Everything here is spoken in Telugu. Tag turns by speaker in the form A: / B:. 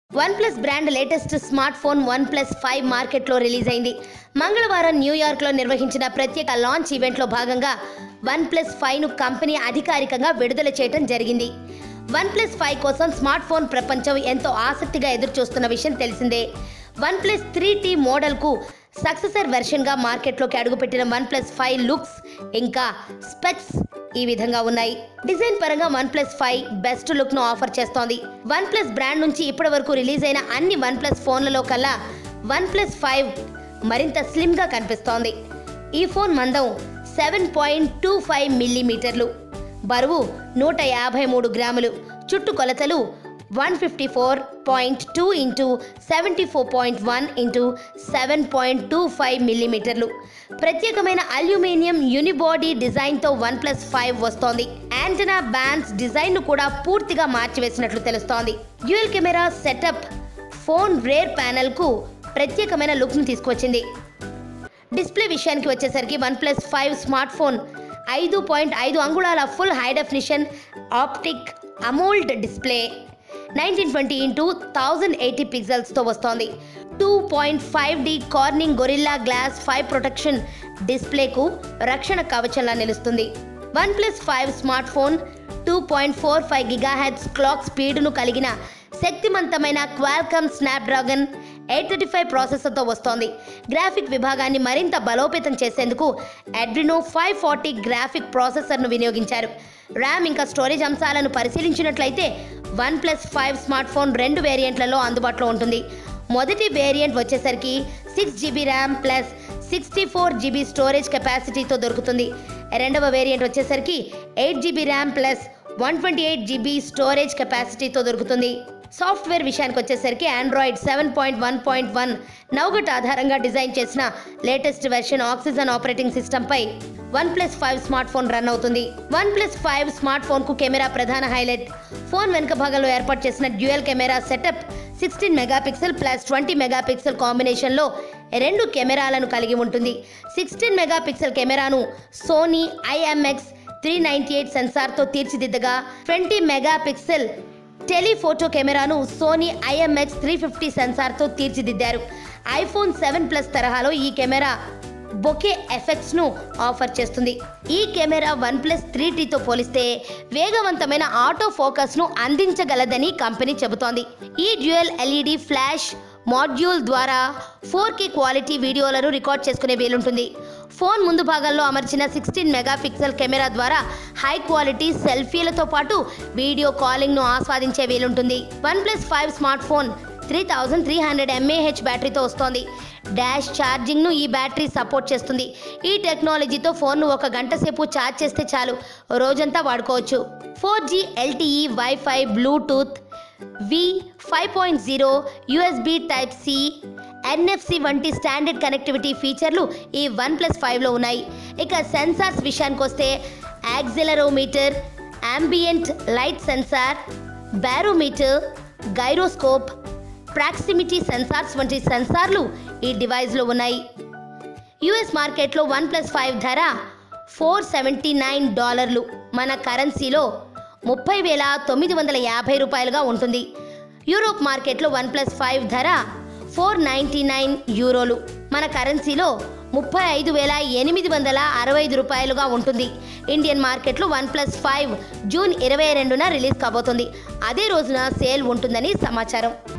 A: one plus brand latest smart phone one plus five మార్కెట్లో రిలీజ్ అయింది మంగళవారం న్యూయార్క్లో నిర్వహించిన ప్రత్యేక లాంచ్ ఈవెంట్లో భాగంగా వన్ ప్లస్ ఫైవ్ను కంపెనీ అధికారికంగా విడుదల చేయడం జరిగింది వన్ ప్లస్ ఫైవ్ కోసం స్మార్ట్ ఫోన్ ప్రపంచం ఎంతో ఆసక్తిగా ఎదురుచూస్తున్న విషయం తెలిసిందే వన్ ప్లస్ త్రీ టీ మోడల్కు సక్సెసర్ వెర్షన్గా మార్కెట్లోకి అడుగుపెట్టిన వన్ ప్లస్ ఫైవ్ లుక్స్ ఇంకా స్పెక్స్ ఈ విధంగా ఉన్నాయి డిజైన్ పరంగా one plus five best look ను ఆఫర్ చేస్తోంది వన్ ప్లస్ బ్రాండ్ నుంచి ఇప్పటి వరకు రిలీజ్ అయిన అన్ని వన్ ప్లస్ ఫోన్లలో కల్లా వన్ ప్లస్ ఫైవ్ మరింత స్లిమ్ గా కనిపిస్తోంది ఈ ఫోన్ మందం సెవెన్ పాయింట్ టూ ఫైవ్ మిల్లీమీటర్లు బరువు నూట యాభై మూడు గ్రాములు చుట్టుకొలతలు one fifty four point two into seventy four point one into seven point two five మిల్లీమీటర్లు ప్రత్యేకమైన అల్యూమినియం యూనిబాడీ డిజైన్తో వన్ ప్లస్ ఫైవ్ వస్తోంది యాంటనా బ్యాండ్స్ డిజైన్ను కూడా పూర్తిగా మార్చివేసినట్లు తెలుస్తోంది dual camera setup phone rear ప్యానెల్కు ప్రత్యేకమైన లుక్ను తీసుకొచ్చింది డిస్ప్లే విషయానికి వచ్చేసరికి one plus five smart phone ఐదు పాయింట్ ఐదు అంగుళాల full high definition optic AMOLED display nineteen twenty into thousand eighty పిక్సెల్స్తో వస్తోంది two point five D Corning Gorilla glass five protection డిస్ప్లేకు రక్షణ కవచంలా నిలుస్తుంది one plus five smart phone two point four five gigahertz clock స్పీడ్ను కలిగిన శక్తివంతమైన Qualcomm Snapdragon eight thirty five ప్రాసెసర్తో వస్తోంది గ్రాఫిక్ విభాగాన్ని మరింత బలోపేతం చేసేందుకు అడ్రినో ఫైవ్ ఫార్టీ గ్రాఫిక్ ప్రాసెసర్ను వినియోగించారు ర్యామ్ ఇంకా స్టోరేజ్ అంశాలను పరిశీలించినట్లయితే one plus five smart phone రెండు వేరియంట్లలో అందుబాటులో ఉంటుంది మొదటి వేరియంట్ వచ్చేసరికి six GB RAM plus sixty four GB storage కెపాసిటీతో దొరుకుతుంది రెండవ వేరియంట్ వచ్చేసరికి eight GB RAM plus one twenty eight GB storage కెపాసిటీతో దొరుకుతుంది సాఫ్ట్వేర్ విషయానికి వచ్చేసరికి Android seven point one point one Nougat ఆధారంగా డిజైన్ చేసిన లేటెస్ట్ వెర్షన్ ఆక్సిజన్ ఆపరేటింగ్ సిస్టంపై one plus five smart phone run అవుతుంది వన్ ప్లస్ ఫైవ్ స్మార్ట్ ఫోన్కు కెమెరా ప్రధాన హైలైట్ ఫోన్ వెనుక భాగంలో ఏర్పాటు చేసిన dual camera setup sixteen megapixel plus twenty megapixel కాంబినేషన్లో రెండు కెమెరాలను కలిగి ఉంటుంది సిక్స్టీన్ మెగాపిక్సెల్ కెమెరాను Sony IMX three ninety eight సెన్సార్తో తీర్చిదిద్దగా ట్వంటీ మెగాపిక్సెల్ టెలిఫోటో కెమెరాను సోనీ ఐఎంఎక్స్ త్రీ ఫిఫ్టీ సెన్సార్తో తీర్చిదిద్దారు ఐఫోన్ సెవెన్ ప్లస్ తరహాలో ఈ కెమెరా బొకే ఎఫెక్ట్స్ను ఆఫర్ చేస్తుంది ఈ కెమెరా వన్ ప్లస్ త్రీ టీతో పోలిస్తే వేగవంతమైన ఆటో ఫోకస్ను అందించగలదని కంపెనీ చెబుతోంది ఈ డ్యూయల్ ఎల్ఈడి ఫ్లాష్ మాడ్యూల్ ద్వారా ఫోర్ కే క్వాలిటీ వీడియోలను రికార్డ్ చేసుకునే వీలుంటుంది ఫోన్ ముందు భాగంలో అమర్చిన సిక్స్టీన్ మెగాపిక్సెల్ కెమెరా ద్వారా హై క్వాలిటీ సెల్ఫీలతో పాటు వీడియో కాలింగ్ను ఆస్వాదించే వీలుంటుంది one plus five smart phone three thousand three hundred mAh బ్యాటరీతో వస్తోంది డాష్ ఛార్జింగ్ను ఈ బ్యాటరీ సపోర్ట్ చేస్తుంది ఈ టెక్నాలజీతో ఫోన్ను ఒక గంట సేపు ఛార్జ్ చేస్తే చాలు రోజంతా వాడుకోవచ్చు four G LTE WiFi Bluetooth V five point zero USB type C NFC వంటి స్టాండర్డ్ కనెక్టివిటీ ఫీచర్లు ఈ వన్ ప్లస్ ఫైవ్లో ఉన్నాయి ఇక సెన్సార్స్ విషయానికి వస్తే accelerometer ambient light sensor barometer gyroscope proximity sensors వంటి సెన్సార్లు ఈ డివైస్లో ఉన్నాయి యుఎస్ మార్కెట్లో వన్ ప్లస్ ఫైవ్ ధర ఫోర్ సెవెంటీ నైన్ డాలర్లు మన కరెన్సీలో ముప్పై వేల తొమ్మిది వందల యాభై రూపాయలుగా ఉంటుంది యూరోప్ మార్కెట్లో వన్ ప్లస్ ఫైవ్ ధర ఫోర్ నైంటీ నైన్ యూరోలు మన కరెన్సీలో ముప్పై ఐదు వేల ఎనిమిది వందల అరవై ఐదు రూపాయలుగా ఉంటుంది ఇండియన్ మార్కెట్లో వన్ ప్లస్ ఫైవ్ జూన్ ఇరవై రెండున రిలీజ్ కాబోతుంది అదే రోజున సేల్ ఉంటుందని సమాచారం